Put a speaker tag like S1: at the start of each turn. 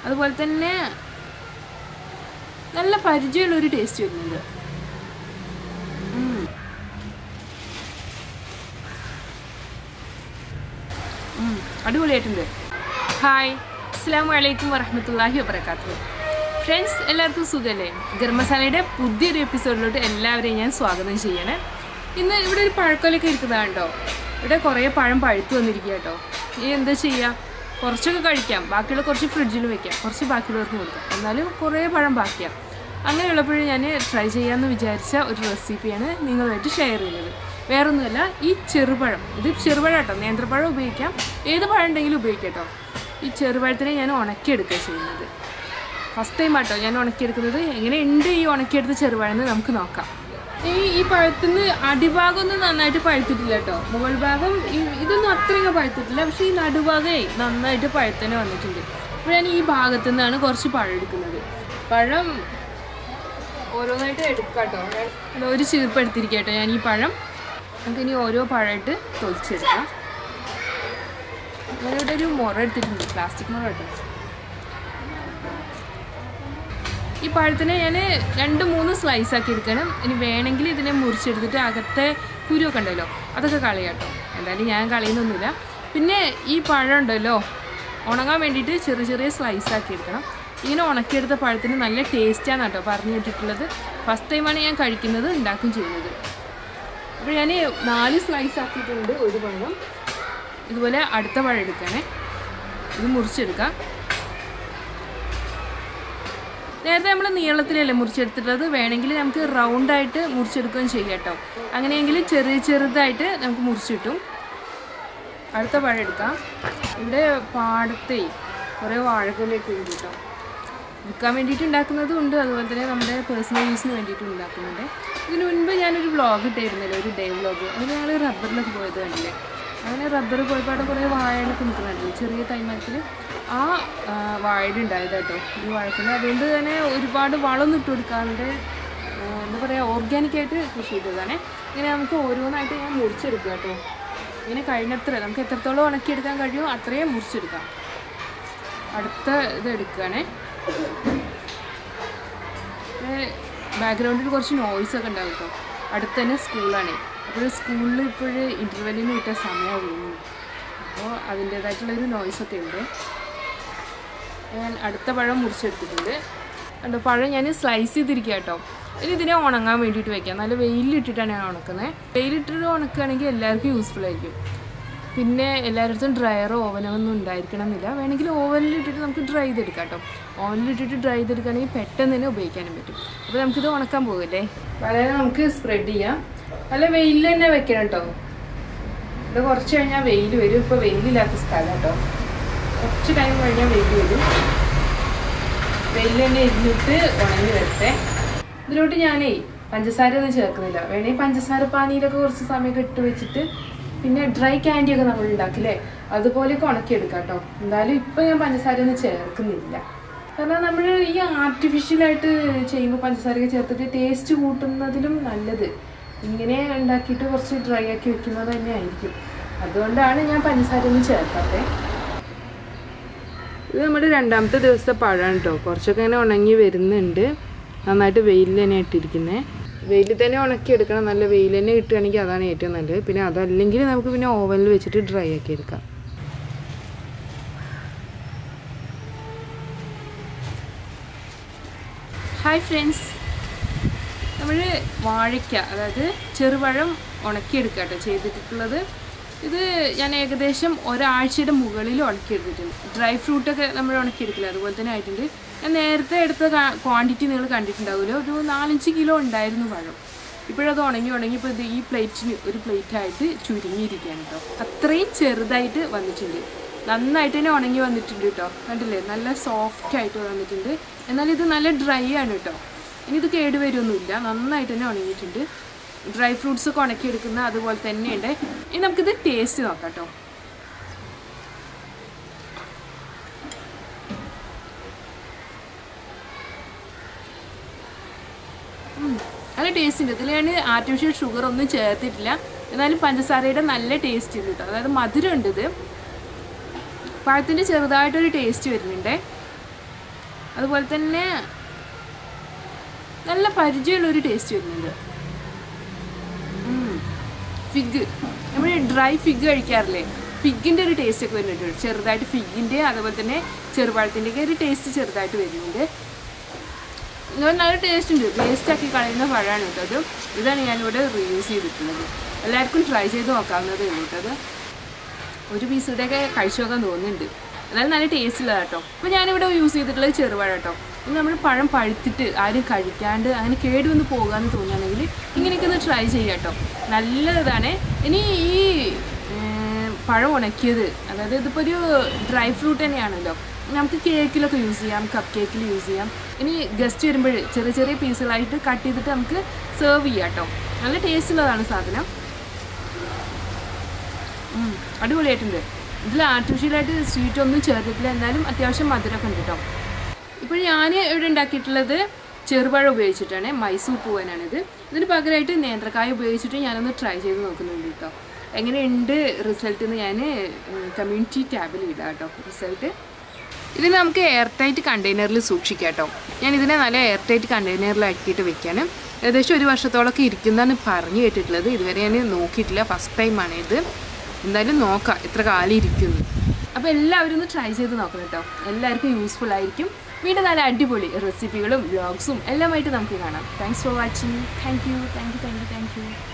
S1: അതുപോലെ തന്നെ നല്ല പരിചയമുള്ളൊരു ടേസ്റ്റ് വരുന്നുണ്ട് ഉം. ഉം, അടിപൊളിയായിട്ടുണ്ട് ഹായ് അസ്സാം വലൈക്കും വറഹമത്തല്ലാഹി വബർക്കാത്തു ഫ്രണ്ട്സ് എല്ലാവർക്കും സുഖമല്ലേ ഗരം മസാലയുടെ പുതിയൊരു എപ്പിസോഡിലോട്ട് എല്ലാവരെയും ഞാൻ സ്വാഗതം ചെയ്യണേ ഇന്ന് ഇവിടെ ഒരു പഴക്കൊലൊക്കെ ഇരിക്കുന്നതാണ് കേട്ടോ ഇവിടെ കുറേ പഴം പഴുത്ത് വന്നിരിക്കുക കേട്ടോ ഇനി എന്താ ചെയ്യുക കുറച്ചൊക്കെ കഴിക്കാം ബാക്കിയുള്ള കുറച്ച് ഫ്രിഡ്ജിൽ വെക്കാം കുറച്ച് ബാക്കിയുള്ളവർക്ക് കൊടുക്കാം എന്നാലും കുറേ പഴം ബാക്കിയാണ് അങ്ങനെയുള്ളപ്പോഴും ഞാൻ ട്രൈ ചെയ്യാമെന്ന് വിചാരിച്ച ഒരു റെസിപ്പിയാണ് നിങ്ങളുമായിട്ട് ഷെയർ ചെയ്യുന്നത് വേറൊന്നുമല്ല ഈ ചെറുപഴം ഇത് ചെറുപഴം കേട്ടോ നേന്ത്രപ്പഴം ഉപയോഗിക്കാം ഏത് പഴം ഉണ്ടെങ്കിലും ഉപയോഗിക്കാം കേട്ടോ ഈ ചെറുപഴത്തിനെ ഞാൻ ഉണക്കിയെടുക്കുക ചെയ്യുന്നത് ഫസ്റ്റ് ടൈം ആട്ടോ ഞാൻ ഉണക്കിയെടുക്കുന്നത് എങ്ങനെയുണ്ട് ഈ ഉണക്കിയെടുത്ത ചെറുപഴം എന്ന് നമുക്ക് നോക്കാം ഈ ഈ പഴത്തിന് അടിഭാഗമൊന്നും നന്നായിട്ട് പഴുത്തിട്ടില്ല കേട്ടോ മുകൾ ഭാഗം ഈ- ഇതൊന്നും അത്രയും പഴുത്തിട്ടില്ല പക്ഷേ ഈ നടുഭാഗമേ നന്നായിട്ട് പഴുത്തന്നെ വന്നിട്ടുണ്ട് അപ്പോൾ ഞാൻ ഈ ഭാഗത്തു നിന്നാണ് കുറച്ച് പഴം എടുക്കുന്നത് പഴം ഓരോന്നായിട്ട് എടുക്കാം കേട്ടോ ഞാൻ ഒരു ചീർപ്പ് എടുത്തിരിക്കാം കേട്ടോ ഞാൻ ഈ പഴം നമുക്ക് ഇനി ഓരോ പഴമായിട്ട് തൊലിച്ചെടുക്കാം ഞാനിവിടെ ഒരു മുറ എടുത്തിട്ടുണ്ട് പ്ലാസ്റ്റിക് മുറ കേട്ടോ ഈ പഴത്തിനെ ഞാൻ രണ്ട് മൂന്ന് സ്ലൈസ് ആക്കി എടുക്കണം ഇനി വേണമെങ്കിൽ ഇതിനെ മുറിച്ചെടുത്തിട്ട് അകത്തെ കുരുവൊക്കെ ഉണ്ടല്ലോ അതൊക്കെ കളയാം കേട്ടോ എന്തായാലും ഞാൻ കളയുന്നൊന്നുമില്ല പിന്നെ ഈ പഴം ഉണ്ടല്ലോ ഉണങ്ങാൻ വേണ്ടിയിട്ട് ചെറിയ ചെറിയ സ്ലൈസ് ആക്കി എടുക്കണം ഇങ്ങനെ ഉണക്കിയെടുത്ത പഴത്തിന് നല്ല ടേസ്റ്റാണ് കേട്ടോ പറഞ്ഞു കേട്ടിട്ടുള്ളത് ഫസ്റ്റ് ടൈമാണ് ഞാൻ കഴിക്കുന്നത് ഉണ്ടാക്കും ചെയ്യുന്നത് അപ്പോൾ ഞാൻ നാല് സ്ലൈസ് ആക്കിയിട്ടുണ്ട് ഒരു പഴം ഇതുപോലെ അടുത്ത പഴം എടുക്കണേ ഇത് മുറിച്ചെടുക്കാം നേരത്തെ നമ്മൾ നീളത്തിലല്ലേ മുറിച്ചെടുത്തിട്ടുള്ളത് വേണമെങ്കിൽ നമുക്ക് റൗണ്ടായിട്ട് മുറിച്ചെടുക്കുകയും ചെയ്യാം കേട്ടോ അങ്ങനെയെങ്കിൽ ചെറിയ ചെറുതായിട്ട് നമുക്ക് മുറിച്ചിട്ടും അടുത്ത പഴം എടുക്കാം ഇവിടെ പാടത്തെ കുറേ വാഴക്കൊലയൊക്കെ ഉണ്ട് കേട്ടോ വിൽക്കാൻ വേണ്ടിയിട്ട് ഉണ്ടാക്കുന്നതും ഉണ്ട് അതുപോലെ തന്നെ നമ്മുടെ പേഴ്സണൽ യൂസിന് വേണ്ടിയിട്ട് ഉണ്ടാക്കുന്നുണ്ട് ഇതിന് മുൻപ് ഞാനൊരു വ്ളോഗ് ഇട്ടായിരുന്നല്ലോ ഒരു ഡേ വ്ളോഗ് അതിൽ ഞങ്ങൾ റബ്ബറിലൊക്കെ പോയത് കണ്ടില്ലേ അങ്ങനെ റബ്ബർ പോയപ്പോൾ അവിടെ കുറേ വാഴകളൊക്കെ നിൽക്കുന്നുണ്ട് ചെറിയ തൈമരത്തിൽ ആ ആ, വാഴയുടെ ഉണ്ടായത് കേട്ടോ ഈ വാഴക്കുല അതുകൊണ്ട് തന്നെ ഒരുപാട് വളമൊന്നും ഇട്ട് കൊടുക്കാണ്ട് ആ, എന്താ പറയുക ഓർഗാനിക്കായിട്ട് കൃഷി ചെയ്തതാണ് ഇങ്ങനെ നമുക്ക് ഓരോന്നായിട്ട് ഞാൻ മുറിച്ചെടുക്കുക കേട്ടോ ഇങ്ങനെ കഴിഞ്ഞത്ര നമുക്ക് എത്രത്തോളം ഉണക്കിയെടുക്കാൻ കഴിയുമോ അത്രയും മുറിച്ചെടുക്കാം അടുത്ത ഇത് എടുക്കുകയാണേ ബാക്ക്ഗ്രൗണ്ടിൽ കുറച്ച് നോയ്സ് ഒക്കെ ഉണ്ടാവും കേട്ടോ അടുത്ത് തന്നെ സ്കൂളാണേ അപ്പോൾ സ്കൂളിൽ ഇപ്പോഴ് ഇൻ്റർവെല്ലിന് വിട്ട സമയമായിരുന്നു അപ്പോൾ അതിൻ്റേതായിട്ടുള്ളൊരു നോയ്സൊക്കെ ഉണ്ട് ഞാൻ അടുത്ത പഴം മുറിച്ചെടുത്തിട്ടുണ്ട് കണ്ടോ പഴം ഞാൻ സ്ലൈസ് ചെയ്തിരിക്കുക കേട്ടോ ഇനി ഇതിനെ ഉണങ്ങാൻ വേണ്ടിയിട്ട് വെക്കാം നല്ല വെയിലിട്ടിട്ടാണ് ഞാൻ ഉണക്കുന്നത് വെയിലിട്ടിട്ട് ഉണക്കുകയാണെങ്കിൽ എല്ലാവർക്കും യൂസ്ഫുൾ ആയിരിക്കും പിന്നെ എല്ലാവരുടെ ഡ്രയറോ ഓവനോ ഒന്നും ഉണ്ടായിരിക്കണം എന്നില്ല വേണമെങ്കിൽ ഓവനിൽ ഇട്ടിട്ട് നമുക്ക് ഡ്രൈ ചെയ്തെടുക്കാം കേട്ടോ ഓവനിൽ ഇട്ടിട്ട് ഡ്രൈ ചെയ്തെടുക്കുകയാണെങ്കിൽ പെട്ടെന്ന് തന്നെ ഉപയോഗിക്കാനും പറ്റും അപ്പോൾ നമുക്കിത് ഉണക്കാൻ പോകല്ലേ വളരെ നമുക്ക് സ്പ്രെഡ് ചെയ്യാം നല്ല വെയിലിൽ തന്നെ വെക്കണം കേട്ടോ ഇവിടെ കുറച്ച് കഴിഞ്ഞാൽ വെയിൽ വരും ഇപ്പോൾ വെയിലില്ലാത്ത സ്ഥലം കേട്ടോ കുറച്ച് ടൈം കഴിഞ്ഞാൽ വെയിൽ വരും വെയിൽ തന്നെ ഇരുന്നിട്ട് ഉണങ്ങി വരട്ടെ ഇതിലോട്ട് ഞാനേ പഞ്ചസാര ഒന്നും ചേർക്കുന്നില്ല വേണമെങ്കിൽ പഞ്ചസാര പാനിയിലൊക്കെ കുറച്ച് സമയമൊക്കെ ഇട്ട് വെച്ചിട്ട് പിന്നെ ഡ്രൈ ക്യാൻഡി ഒക്കെ നമ്മൾ ഉണ്ടാക്കില്ലേ അതുപോലെയൊക്കെ ഉണക്കിയെടുക്കാം കേട്ടോ എന്തായാലും ഇപ്പം ഞാൻ പഞ്ചസാര ഒന്നും ചേർക്കുന്നില്ല കാരണം നമ്മൾ ഈ ആർട്ടിഫിഷ്യലായിട്ട് ചെയ്യുമ്പോൾ പഞ്ചസാരയൊക്കെ ചേർത്തിട്ട് ടേസ്റ്റ് കൂട്ടുന്നതിലും നല്ലത് ഇങ്ങനെ ഉണ്ടാക്കിയിട്ട് കുറച്ച് ഡ്രൈ ആക്കി വെക്കുന്നത് തന്നെ ആയിരിക്കും അതുകൊണ്ടാണ് ഞാൻ പഞ്ചസാര ഒന്നും ചേർക്കാത്തത് ഇത് നമ്മുടെ രണ്ടാമത്തെ ദിവസത്തെ പഴമാണ് കേട്ടോ കുറച്ചൊക്കെ ഇങ്ങനെ ഉണങ്ങി വരുന്നുണ്ട് നന്നായിട്ട് വെയിലിൽ തന്നെ ഇട്ടിരിക്കുന്നത് വെയിലിൽ തന്നെ ഉണക്കി എടുക്കണം നല്ല വെയിൽ തന്നെ കിട്ടുകയാണെങ്കിൽ അതാണ് ഏറ്റവും നല്ലത് പിന്നെ അതല്ലെങ്കിൽ നമുക്ക് പിന്നെ ഓവനിൽ വെച്ചിട്ട് ഡ്രൈ ആക്കി എടുക്കാം ഹായ് ഫ്രണ്ട്സ് നമ്മൾ വാഴയ്ക്ക അതായത് ചെറുപഴം ഉണക്കിയെടുക്കുക കേട്ടോ ചെയ്തിട്ടുള്ളത് ഇത് ഞാൻ ഏകദേശം ഒരാഴ്ചയുടെ മുകളിൽ ഉണക്കിയെടുത്തിട്ടുണ്ട് ഡ്രൈ ഫ്രൂട്ടൊക്കെ നമ്മൾ ഉണക്കിയെടുക്കില്ല അതുപോലെ തന്നെ ആയിട്ടുണ്ട് ഞാൻ നേരത്തെ എടുത്ത ക്വാണ്ടിറ്റി നിങ്ങൾ കണ്ടിട്ടുണ്ടാവുമല്ലോ ഒരു നാലഞ്ച് കിലോ ഉണ്ടായിരുന്നു പഴം ഇപ്പോഴത് ഉണങ്ങി ഉണങ്ങി ഇപ്പോൾ ഇത് ഈ പ്ലേറ്റിന് ഒരു പ്ലേറ്റായിട്ട് ചുരുങ്ങിയിരിക്കുകയാണ് കേട്ടോ അത്രയും ചെറുതായിട്ട് വന്നിട്ടുണ്ട് നന്നായിട്ട് തന്നെ ഉണങ്ങി വന്നിട്ടുണ്ട് കേട്ടോ കണ്ടില്ലേ നല്ല സോഫ്റ്റ് ആയിട്ട് വന്നിട്ടുണ്ട് എന്നാൽ ഇത് നല്ല ഡ്രൈ ആണ് കേട്ടോ ഇനി ഇത് കേടുവരുമൊന്നുമില്ല നന്നായിട്ട് തന്നെ ഉണങ്ങിയിട്ടുണ്ട് ഡ്രൈ ഫ്രൂട്ട്സ് ഒക്കെ ഉണക്കിയെടുക്കുന്ന അതുപോലെ തന്നെയുണ്ട് ഇനി നമുക്കിത് ടേസ്റ്റ് നോക്കാം കേട്ടോ നല്ല ടേസ്റ്റ് ഉണ്ട് ഇതിൽ ഞാൻ ആർട്ടിഫിഷ്യൽ ഷുഗർ ഒന്നും ചേർത്തിട്ടില്ല എന്നാലും പഞ്ചസാരയുടെ നല്ല ടേസ്റ്റ് ഉണ്ട് കേട്ടോ അതായത് മധുരം ഉണ്ട് ഇത് പഴത്തിൻ്റെ ചെറുതായിട്ടൊരു ടേസ്റ്റ് വരുന്നുണ്ട് അതുപോലെ തന്നെ നല്ല പരിചയമുള്ളൊരു ടേസ്റ്റ് വരുന്നുണ്ട് ഫിഗ് നമ്മൾ ഡ്രൈ ഫിഗ് കഴിക്കാറില്ലേ ഫിഗിൻ്റെ ഒരു ടേസ്റ്റ് ഒക്കെ വരുന്നുണ്ട് ചെറുതായിട്ട് ഫിഗിൻ്റെ അതുപോലെ തന്നെ ചെറുപഴത്തിൻ്റെയൊക്കെ ഒരു ടേസ്റ്റ് ചെറുതായിട്ട് വരുന്നുണ്ട് ഇങ്ങനെ നല്ല ടേസ്റ്റ് ഉണ്ട് വേസ്റ്റ് ആക്കി കളയുന്ന പഴമാണ് കേട്ടോ അത് ഇതാണ് ഞാനിവിടെ റീയൂസ് ചെയ്തിട്ടുള്ളത് എല്ലാവർക്കും ട്രൈ ചെയ്ത് നോക്കാവുന്നതേ ഉള്ളൂ കേട്ടോ അത് ഒരു പീസ് ഇവിടെയൊക്കെ കഴിച്ചു നോക്കാൻ തോന്നുന്നുണ്ട് എന്നാലും നല്ല ടേസ്റ്റ് ഉള്ള കേട്ടോ അപ്പോൾ ഞാനിവിടെ യൂസ് ചെയ്തിട്ടുള്ളത് ചെറുപഴം കേട്ടോ ഇനി നമ്മൾ പഴം പഴുത്തിട്ട് ആരും കഴിക്കാണ്ട് അങ്ങനെ കേട് വന്ന് പോകാമെന്ന് തോന്നുകയാണെങ്കിൽ ഇങ്ങനെയൊക്കെ ഒന്ന് ട്രൈ ചെയ്യാം കേട്ടോ നല്ല ഇതാണ് ഇനി ഈ ഉം, പഴം ഉണക്കിയത് അതായത് ഇതിപ്പോൾ ഒരു ഡ്രൈ ഫ്രൂട്ട് തന്നെയാണല്ലോ നമുക്ക് കേക്കിലൊക്കെ യൂസ് ചെയ്യാം കപ്പ് കേക്കിൽ യൂസ് ചെയ്യാം ഇനി ഗസ്റ്റ് വരുമ്പോൾ ചെറിയ ചെറിയ പീസുകളായിട്ട് കട്ട് ചെയ്തിട്ട് നമുക്ക് സെർവ് ചെയ്യാം കേട്ടോ നല്ല ടേസ്റ്റ് ഉള്ളതാണ് സാധനം ഉം, അടിപൊളിയായിട്ടുണ്ട് ഇതിൽ ആർട്ടിഫിഷ്യലായിട്ട് സ്വീറ്റ് ഒന്നും ചേർത്തിട്ടില്ല എന്നാലും അത്യാവശ്യം മധുരമൊക്കെ ഉണ്ട് കേട്ടോ ഇപ്പോൾ ഞാൻ ഇവിടെ ഉണ്ടാക്കിയിട്ടുള്ളത് ചെറുപഴം ഉപയോഗിച്ചിട്ടാണ് മൈസൂർ പൂവനാണിത് ഇതിന് പകരമായിട്ട് നേന്ത്രക്കായ ഉപയോഗിച്ചിട്ട് ഞാനൊന്ന് ട്രൈ ചെയ്ത് നോക്കുന്നുണ്ട് കേട്ടോ എങ്ങനെയുണ്ട് റിസൾട്ട് എന്ന് ഞാൻ കമ്മ്യൂണിറ്റി ടാബിൽ ഇടാം കേട്ടോ റിസൾട്ട് ഇതിന് നമുക്ക് എയർ ടൈറ്റ് കണ്ടെയ്നറിൽ സൂക്ഷിക്കാം കേട്ടോ ഞാൻ ഇതിനെ നല്ല എയർ ടൈറ്റ് കണ്ടെയ്നറിലാക്കിയിട്ട് വെക്കാൻ ഏകദേശം ഒരു വർഷത്തോളമൊക്കെ ഇരിക്കുന്നതാണ് പറഞ്ഞു കേട്ടിട്ടുള്ളത് ഇതുവരെ ഞാൻ നോക്കിയിട്ടില്ല ഫസ്റ്റ് ടൈമാണ് ഇത് എന്തായാലും നോക്കാം എത്ര കാലം ഇരിക്കുന്നു അപ്പോൾ എല്ലാവരും ഒന്ന് ട്രൈ ചെയ്ത് നോക്കണം കേട്ടോ എല്ലാവർക്കും യൂസ്ഫുൾ ആയിരിക്കും വീണ്ടും നല്ല അടിപൊളി റെസിപ്പികളും വ്ളോഗ്സും എല്ലാമായിട്ട് നമുക്ക് കാണാം thanks for watching thank you thank you thank you thank U